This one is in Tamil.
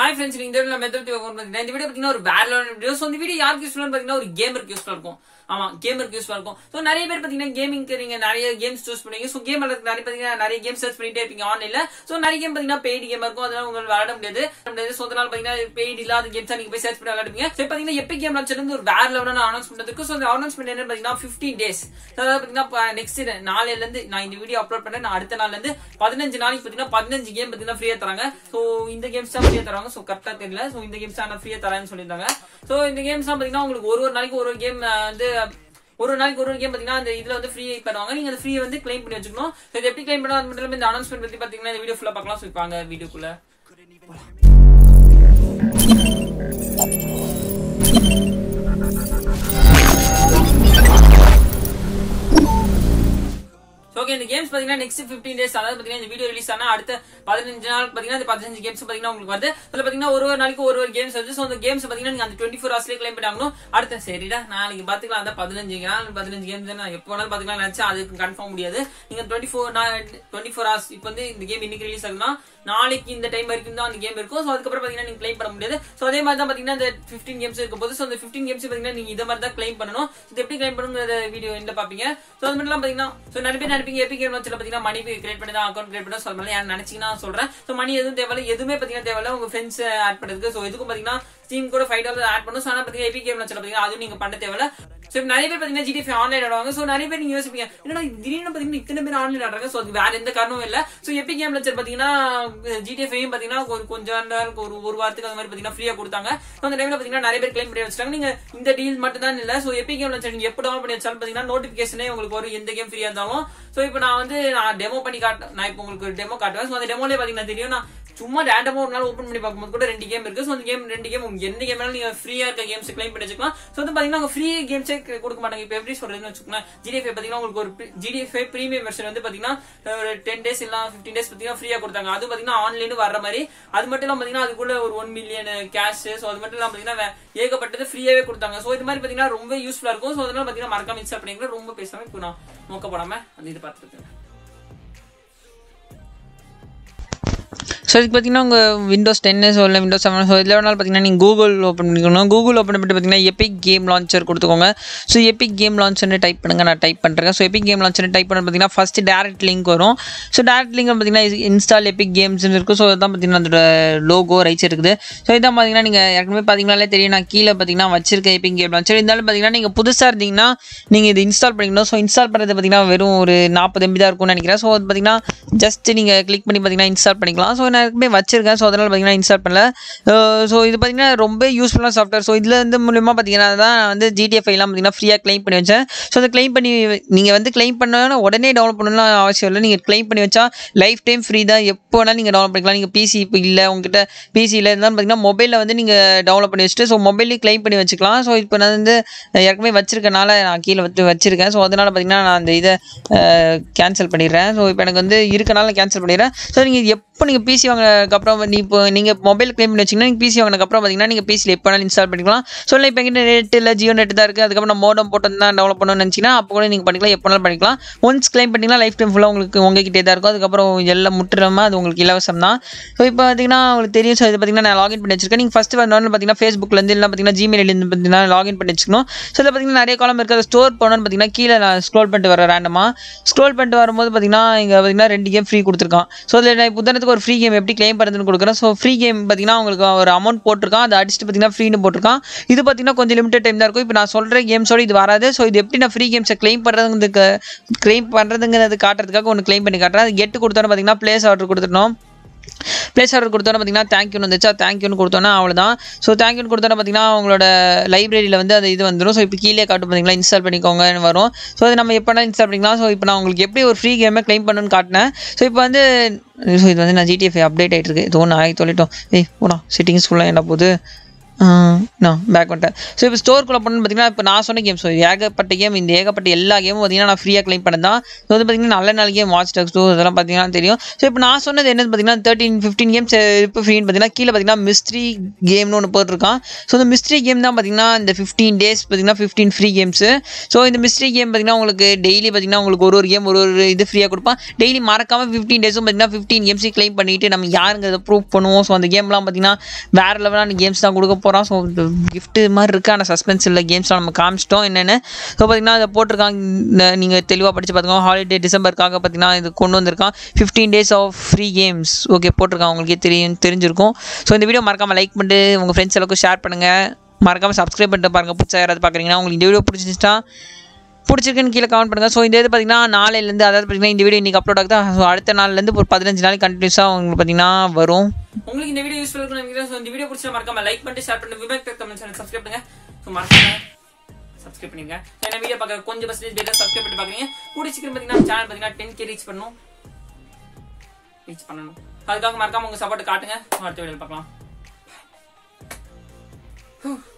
ஹாய் ஃப்ரெண்ட்ஸ் நீங்க இந்த மெத்தட் பார்த்தீங்கன்னா இந்த வீடியோ பார்த்தீங்கன்னா ஒரு வேற வீடியோ ஸோ இந்த வீடியோ யாருக்கு யூஸ்ஃபுல்லாக பார்த்தீங்கன்னா ஒரு கேமருக்கு யூஸ்ஃபுல்லாக இருக்கும் ஆமா கேமருக்கு யூஸ்ஃபுல்லாக இருக்கும் ஸோ நிறைய பேர் பார்த்தீங்கன்னா கேமிங்க்கு நீங்க நிறைய கேம்ஸ் சூஸ் பண்ணுவீங்க ஸோ கேம் நிறைய பார்த்தீங்கன்னா நிறைய கேம் சர்ச் பண்ணிட்டே இருப்பீங்க ஆன்லைன்ல ஸோ நிறைய கேம் பார்த்தீங்கன்னா பெய்டு கேம் இருக்கும் அதனால உங்களுக்கு விளையாட முடியாது முடியாது ஸோ அதனால பார்த்தீங்கன்னா பெய்டு இல்லாத கேம்ஸா நீங்க போய் சர்ச் பண்ணி விளையாடுவீங்க ஸோ பார்த்தீங்கன்னா எப்போ கேம் லான்ச் வந்து ஒரு வேற லெவலான அனௌன்ஸ்மெண்ட் இருக்கு ஸோ அந்த அனௌன்ஸ்மெண்ட் என்ன பார்த்தீங்கன்னா ஃபிஃப்டீன் டேஸ் அதாவது பார்த்தீங்கன்னா நெக்ஸ்ட் நாளையில இருந்து நான் இந்த வீடியோ அப்லோட் பண்ணேன் நான் அடுத்த நாள்ல இருந்து பதினஞ்சு நாளைக்கு பார்த்தீங்கன்னா பதினஞ்சு கேம் பார்த்தீங்கன்னா ஃப்ரீயா தராங்க ஸோ இந்த கேம்ஸ் தான் ஃப்ரீயா தராங்க ஸோ கரெக்டா தெரியல ஸோ இந்த கேம்ஸ் தான் ஃப்ரீயா தராங்கன்னு சொல்லியிருந்தாங்க ஸோ இந்த கேம்ஸ் தான் பார்த்தீங்கன்னா உங்களுக்கு ஒரு ஒரு நாளைக்கு ஒரு ஒரு கேம் வந்து ஒரு ஒரு நாளைக்கு ஒரு ஒரு கேம் பார்த்தீங்கன்னா அந்த இதுல வந்து ஃப்ரீ பண்ணுவாங்க நீங்க அந்த ஃப்ரீ வந்து கிளைம் பண்ணி வச்சுக்கணும் ஸோ இது எப்படி கிளைம் பண்ணா அது மட்டும் இல்லாமல் இந்த அனௌன்ஸ்மெண்ட் பத்தி பார்த்தீங்கன்னா இந்த வீடியோ ஃபுல்லா பார்க்கலாம் ஸோ இப்போ வாங்க வீடியோக்குள்ள ஓகே இந்த கேம்ஸ் பாத்தீங்கன்னா நெக்ஸ்ட் பிப்டீன் டேஸ் அதாவது பாத்தீங்கன்னா இந்த வீடியோ ரிலீஸ் ஆனா அடுத்த பதினஞ்சு நாள் பாத்தீங்கன்னா இந்த பதினஞ்சு கேம்ஸ் பாத்தீங்கன்னா உங்களுக்கு வருது அதுல பாத்தீங்கன்னா ஒரு ஒரு நாளைக்கு ஒரு ஒரு கேம்ஸ் வருது ஸோ அந்த கேம்ஸ் பாத்தீங்கன்னா நீங்க அந்த டுவெண்ட்டி ஃபோர் ஹவர்ஸ்லேயே கிளைம் பண்ணாங்கணும் அடுத்த சரிடா நாளைக்கு பாத்துக்கலாம் அந்த பதினஞ்சு நாள் பதினஞ்சு கேம்ஸ் நான் எப்போ வேணாலும் பாத்துக்கலாம் நினைச்சா அதுக்கு கன்ஃபார்ம் முடியாது நீங்க twenty four twenty four hours இப்போ வந்து இந்த கேம் இன்னைக்கு ரிலீஸ் ஆகுதுன்னா நாளைக்கு இந்த டைம் வரைக்கும் தான் அந்த கேம் இருக்கும் ஸோ அதுக்கப்புறம் பாத்தீங்கன்னா நீங்க கிளைம் பண்ண முடியாது ஸோ அதே மாதிரி தான் பாத்தீங்கன்னா இந்த ஃபிஃப்டீன் கேம்ஸ் இருக்கும் போது ஸோ அந்த ஃபிஃப்டீன் கேம்ஸ் பாத்தீங்கன்னா நீங்க இதை மாதிரி தான் கிளைம் பண்ணணும் இது எப்படி கிளைம் பண்ணுங்கிற வீடியோ என்ன பாப்பீங்க ஸோ அது மட்டும் பாத்தீங்கன்னா ஸோ நிறைய பேர் நினைப்பீங்க எபி கேம் வச்சு பாத்தீங்கன்னா மணி கிரியேட் பண்ணி தான் அக்கௌண்ட் கிரியேட் பண்ண சொல்ல யார் நினைச்சீங்கன்னா சொல்றேன் ஸோ மணி எதுவும் தேவையில்ல எதுவுமே பாத்தீங்கன்னா தேவையில்ல உங்க ஃப்ரெண்ட்ஸ் ஆட் பண்ணுறதுக்கு ஸோ எதுக்கும் பாத்தீங்கன்னா ஸ்டீம் கூட ஃபைவ் டாலர் ஆட் பண்ணும் ஸோ ஆனால் பாத்தீங்கன்னா எபி கேம் வச்சு பாத்தீங்கன்னா அதுவும் நீங்க பண்ண தேவையில்ல ஸோ இப்போ நிறைய பேர் பாத்தீங்கன்னா ஜிடிஎஃப் ஆன்லைன் ஆடுவாங்க ஸோ நிறைய பேர் நீங்க யோசிப்பீங்க என்னடா திடீர்னு பாத்தீங்கன்னா இத்தனை பேர் ஆன்லைன் ஆடுறாங்க ஸோ அது வேற எந்த காரணமும் இல்ல ஸோ எபி கேம் வச்சு பாத்தீங்கன்னா ஜிடிஎஃப்ஐயும் பாத்தீங்கன்னா ஒரு கொஞ்சம் நேரம் ஒரு ஒரு வாரத்துக்கு அந்த மாதிரி பாத்தீங்கன்னா ஃப்ரீயா கொடுத்தாங்க ஸோ அந்த டைம்ல பாத்தீங்கன்னா நிறைய பேர் கிளைம் பண்ணி வச்சிட்டாங்க நீங்க இந்த டீல் மட்டும் தான் இல்ல ஸோ எபி கேம் வச்சு நீங்க எப்போ டவுன் பண்ணி வச்சாலும் பாத்தீங்கன்னா நோட்டிபிகேஷனே உங்களுக்கு வரும் எந்த கேம் ஃப்ரீயா இருந்தாலும் ஸோ இப்போ நான் வந்து நான் டெமோ பண்ணி காட்டு நான் இப்போ உங்களுக்கு டெமோ காட்டுவேன் ஸோ அந்த டெமோலே பாத்தீங்கன்னா தெரியும் நான் சும்மா ரேண்டமா ஒரு நாள் ஓப்பன் பண்ணி பார்க்கும்போது கூட ரெண்டு கேம் இருக்கு ஸோ அந்த கேம் ரெண்டு கேம் எந்த கேம் வேணாலும் நீங்க ஃப்ரீயா இருக்க கேம்ஸ் கிளைம் பண்ணி வச்சுக்கலாம் ஸோ வந்து பாத்தீங்கன்னா ஃப்ரீ கேம்ஸே கொடுக்க மாட்டாங்க இப்போ எப்படி சொல்றதுன்னு வச்சுக்கோங்களேன் ஜிடிஎஃப் பாத்தீங்கன்னா உங்களுக்கு ஒரு ஜிடிஎஃப் பிரீமியம் வெர்ஷன் வந்து பாத்தீங்கன்னா ஒரு டென் டேஸ் இல்ல ஃபிஃப்டீன் டேஸ் பாத்தீங்கன்னா ஃப்ரீயா கொடுத்தாங்க அது பாத்தீங்கன்னா ஆன்லைன் வர்ற மாதிரி அது மட்டும் இல்லாம பாத்தீங்கன்னா அதுக்குள்ள ஒரு ஒன் மில்லியன் கேஷ் ஸோ அது மட்டும் இல்லாம பாத்தீங்கன்னா ஏகப்பட்டது ஃப்ரீயாவே கொடுத்தாங்க ஸோ இது மாதிரி பாத்தீங்கன்னா ரொம்ப யூஸ்ஃபுல்லா இருக்கும் ஸோ அதனால பாத்தீங்கன்னா மறக்காம இன்ஸ்டால் பண்ணிக்கலாம் ரொம்ப பேசாம இப்போ நான் நோக்க போடாம அந்த இது பார்த்துருக்கேன் ஸோ இதுக்கு பார்த்தீங்கன்னா உங்கள் விண்டோஸ் டென்னு ஸோ இல்லை விண்டோஸ் செவன் ஸோ இதில் வேணாலும் பார்த்தீங்கன்னா நீங்கள் கூகுள் ஓப்பன் பண்ணிக்கணும் கூகுள் ஓப்பன் பண்ணிட்டு பார்த்தீங்கன்னா எபிக் கேம் லான்ச்சர் கொடுத்துக்கோங்க ஸோ எபிக் கேம் லான்ச்சர்னு டைப் பண்ணுங்கள் நான் டைப் பண்ணுறேன் ஸோ எபிக் கேம் லான்ச்சர்னு டைப் பண்ண பார்த்தீங்கன்னா ஃபஸ்ட் டேரக்ட் லிங்க் வரும் ஸோ டேரக்ட் லிங்க் பார்த்தீங்கன்னா இன்ஸ்டால் எபிக் கேம்ஸ்னு இருக்கும் ஸோ இதான் பார்த்தீங்கன்னா அதோட லோகோ ரைட்ஸ் இருக்குது ஸோ இதான் பார்த்தீங்கன்னா நீங்கள் ஏற்கனவே பார்த்தீங்கனாலே தெரியும் நான் கீழே பார்த்தீங்கன்னா வச்சிருக்கேன் எபிக் கேம் லான்ச்சர் இருந்தாலும் பார்த்தீங்கன்னா நீங்கள் புதுசாக இருந்தீங்கன்னா நீங்கள் இது இன்ஸ்டால் பண்ணிக்கணும் ஸோ இன்ஸ்டால் பண்ணுறது பார்த்தீங்கன்னா வெறும் ஒரு நாற்பது எம்பி தான் இருக்கும்னு நினைக்கிறேன் ஸோ அது பார்த்தீங்கன்னா ஜஸ்ட் நீங்கள் கிளிக் பண்ணி பார்த்தீங்கன்னா இன்ஸ்டால் பண்ணிக்கலாம் ஸோ நான் ஏற்கனவே வச்சிருக்கேன் ஸோ அதனால் பார்த்தீங்கன்னா இன்ஸ்டால் பண்ணல ஸோ இது பார்த்தீங்கன்னா ரொம்ப யூஸ்ஃபுல்லான சாஃப்ட்வேர் ஸோ இதில் இருந்து மூலியமாக பார்த்தீங்கன்னா தான் நான் வந்து ஜிடிஎஃப் எல்லாம் பார்த்தீங்கன்னா ஃப்ரீயாக க்ளைம் பண்ணி வச்சேன் ஸோ அதை க்ளைம் பண்ணி நீங்கள் வந்து க்ளைம் பண்ணோன்னா உடனே டவுன்லோட் பண்ணணும்னு அவசியம் இல்லை நீங்கள் க்ளைம் பண்ணி வச்சா லைஃப் டைம் ஃப்ரீ தான் எப்போ வேணாலும் நீங்கள் டவுன்லோட் பண்ணிக்கலாம் நீங்கள் பிசி இப்போ இல்லை உங்ககிட்ட பிசி இல்லை இருந்தாலும் பார்த்தீங்கன்னா மொபைலில் வந்து நீங்கள் டவுன்லோட் பண்ணி வச்சுட்டு ஸோ மொபைல்லேயும் க்ளைம் பண்ணி வச்சுக்கலாம் ஸோ இப்போ நான் வந்து ஏற்கனவே வச்சிருக்கனால நான் கீழே வந்து வச்சிருக்கேன் ஸோ அதனால் பார்த்தீங்கன்னா நான் அந்த இதை கேன்சல் பண்ணிடுறேன் ஸோ இப்போ எனக்கு வந்து இருக்கனால கேன்சல் பண்ணிடுறேன் ஸோ நீங்கள் எப்போ நீங்கள் பிசி வாங்கினதுக்கப்புறம் நீ இப்போ நீங்கள் மொபைல் கிளைம் பண்ணி வச்சிங்கன்னா நீங்கள் பிசி வாங்கினதுக்கப்புறம் பார்த்தீங்கன்னா நீங்கள் பிசியில் எப்போ வேணாலும் இன்ஸ்டால் பண்ணிக்கலாம் ஸோ இல்லை இப்போ எங்கிட்ட நெட் இல்லை ஜியோ நெட் தான் இருக்குது அதுக்கப்புறம் நான் மோடம் போட்டு தான் டெவலப் பண்ணணும்னு நினச்சிங்கன்னா அப்போ கூட நீங்கள் பண்ணிக்கலாம் எப்போ வேணாலும் பண்ணிக்கலாம் ஒன்ஸ் கிளைம் பண்ணிங்கன்னா லைஃப் டைம் ஃபுல்லாக உங்களுக்கு உங்ககிட்டே தான் இருக்கும் அதுக்கப்புறம் எல்லாம் முட்டுறாமல் அது உங்களுக்கு இலவசம் தான் ஸோ இப்போ பார்த்தீங்கன்னா உங்களுக்கு தெரியும் ஸோ இது பார்த்தீங்கன்னா நான் லாகின் பண்ணி வச்சிருக்கேன் நீங்கள் ஃபஸ்ட்டு வரணும்னு பார்த்தீங்கன்னா ஃபேஸ்புக்லேருந்து இல்லை பார்த்தீங்கன்னா ஜிமெயிலேருந்து பார்த்தீங்கன்னா லாகின் பண்ணி வச்சுக்கணும் ஸோ இதில் பார்த்தீங்கன்னா நிறைய காலம் இருக்குது அதை ஸ்டோர் பண்ணணும்னு பார்த்தீங்கன்னா கீழே நான் ஸ்க்ரோல் பண்ணிட்டு வரேன் ரேண்டமாக ஸ்க்ரோல் பண்ணிட்டு வரும்போது பார்த்தீங்கன்னா இங்கே பார்த்தீங்கன்னா ரெண்டு கேம் ஃப்ரீ கொடுத்துருக்கான் ஸோ அதில் நான் உதாரணத்துக்கு ஒரு ஃப்ரீ கேம் எப்படி கிளைம் பண்ணுறதுன்னு கொடுக்குறேன் ஸோ ஃப்ரீ கேம் பார்த்தீங்கன்னா உங்களுக்கு ஒரு அமௌண்ட் போட்டிருக்கான் அதை அடிச்சுட்டு பார்த்தீங்கன்னா ஃப்ரீன்னு போட்டிருக்கான் இது பார்த்தீங்கன்னா கொஞ்சம் லிமிடெட் டைம் தான் இருக்கும் இப்போ நான் சொல்கிற கேம்ஸோட இது வராது ஸோ இது எப்படி நான் ஃப்ரீ கேம்ஸை கிளைம் பண்ணுறதுக்கு கிளைம் பண்ணுறதுங்கிறது காட்டுறதுக்காக ஒன்று கிளைம் பண்ணி காட்டுறேன் அது கெட்டு கொடுத்தோன்னு பார்த்தீங்கன்னா ப்ளேஸ் ஆர்டர் கொடுத்துட்டோம் ப்ளேஸ் ஆர்டர் கொடுத்தோன்னே பார்த்தீங்கன்னா தேங்க்யூன்னு வந்துச்சா தேங்க்யூன்னு கொடுத்தோன்னா அவ்வளோதான் ஸோ தேங்க்யூன்னு கொடுத்தோன்னே பார்த்தீங்கன்னா அவங்களோட லைப்ரரியில் வந்து அது இது வந்துடும் ஸோ இப்போ கீழே காட்டும் பார்த்தீங்களா இன்ஸ்டால் பண்ணிக்கோங்கன்னு வரும் ஸோ அது நம்ம எப்போனா இன்ஸ்டால் பண்ணிக்கலாம் ஸோ இப்போ நான் உங்களுக்கு எப்படி ஒரு ஃப்ரீ கேமை க்ளைம் பண்ணணும்னு காட்டினேன் ஸோ இப்போ வந்து ஸோ இது வந்து நான் ஜிடிஎஃப் அப்டேட் ஆகிட்டு இருக்கு இது ஒன்று ஆகி தொலைட்டோம் ஏய் போடா செட்டிங்ஸ் ஃபுல்லாக என்ன போகுது பேக் வந்துட்டேன் ஸோ இப்போ ஸ்டோர்க்குள்ளே பண்ணு பார்த்தீங்கன்னா இப்போ நான் சொன்ன கேம் ஸோ ஏகப்பட்ட கேம் இந்த ஏகப்பட்ட எல்லா கேமும் பார்த்தீங்கன்னா நான் ஃப்ரீயாக க்ளைம் பண்ணது தான் ஸோ வந்து பார்த்தீங்கன்னா நல்ல நல்ல கேம் வாட்ச் டாக்ஸ் டூ இதெல்லாம் பார்த்தீங்கன்னா தெரியும் ஸோ இப்போ நான் சொன்னது என்னது பார்த்தீங்கன்னா தேர்ட்டின் ஃபிஃப்டீன் கேம்ஸ் இப்போ ஃப்ரீன்னு பார்த்தீங்கன்னா கீழே பார்த்தீங்கன்னா மிஸ்ட்ரி கேம்னு ஒன்று போட்டிருக்கான் ஸோ இந்த மிஸ்ட்ரி கேம் தான் பார்த்தீங்கன்னா இந்த ஃபிஃப்டீன் டேஸ் பார்த்தீங்கன்னா ஃபிஃப்டீன் ஃப்ரீ கேம்ஸு ஸோ இந்த மிஸ்ட்ரி கேம் பார்த்தீங்கன்னா உங்களுக்கு டெய்லி பார்த்தீங்கன்னா உங்களுக்கு ஒரு ஒரு கேம் ஒரு ஒரு இது ஃப்ரீயாக கொடுப்பான் டெய்லி மறக்காமல் ஃபிஃப்டீன் டேஸும் பார்த்தீங்கன்னா ஃபிஃப்டீன் கேம்ஸையும் க்ளைம் பண்ணிட்டு நம்ம யாருங்கிறத ப்ரூவ் பண்ணுவோம் ஸோ அந்த கேம்லாம் பார்த்தீங்கன்னா வேறு லெவலான கேம்ஸ் தான் கொடுக்க போகிறோம் ஸோ gift மாதிரி இருக்குது ஆனால் சஸ்பென்ஸ் இல்லை கேம்ஸ்லாம் நம்ம காமிச்சிட்டோம் என்னென்னு ஸோ பார்த்தீங்கன்னா அதை போட்டிருக்காங்க நீங்கள் தெளிவாக படித்து பார்த்துக்கோங்க ஹாலிடே டிசம்பருக்காக பார்த்தீங்கன்னா இது கொண்டு வந்திருக்கான் fifteen days of free games okay போட்டிருக்கான் உங்களுக்கே தெரியும் தெரிஞ்சிருக்கும் ஸோ இந்த வீடியோ மறக்காமல் லைக் பண்ணிட்டு உங்கள் ஃப்ரெண்ட்ஸ் எல்லாருக்கும் ஷேர் பண்ணுங்கள் மறக்காமல் சப்ஸ்கிரைப் பண்ணிட்டு பாருங்கள் புதுசாக யாராவது பார்க்குறீங்கன்னா உங்களுக்கு இந்த வீடியோ பிடிச்சிருந்துச்சா பிடிச்சிருக்குன்னு கீழே கமெண்ட் பண்ணுங்கள் ஸோ இந்த இது பார்த்தீங்கன்னா நாளையிலேருந்து அதாவது பார்த்தீங்கன்னா இந்த வீடியோ இன்றைக்கி அப்லோட் ஆகுது ஸோ அடுத்த நாள்லேருந்து ஒரு பதினஞ்சு நாள் கண்டினியூஸாக உங்களுக்கு பார்த்தீங்கன்னா வரும் உங்களுக்கு இந்த வீடியோ யூஸ்ஃபுல் இருக்கும் நினைக்கிறேன் ஸோ இந்த வீடியோ பிடிச்சா மறக்காம லைக் பண்ணிட்டு ஷேர் பண்ணுங்க Vivek tech comment channel subscribe பண்ணுங்க ஸோ மறக்காம சப்ஸ்கிரைப் பண்ணுங்க ஏன்னா வீடியோ பார்க்க கொஞ்சம் பர்சன்டேஜ் பேர் சப்ஸ்கிரைப் பண்ணி பார்க்குறீங்க கூட சீக்கிரம் பார்த்தீங்கன்னா சேனல் பார்த்தீங்கன்னா டென் கே ரீச் பண்ணணும் ரீச் பண்ணணும் அதுக்காக மறக்காம உங்க சப்போர்ட் காட்டுங்க அடுத்த வீடியோ பார்க்கலாம்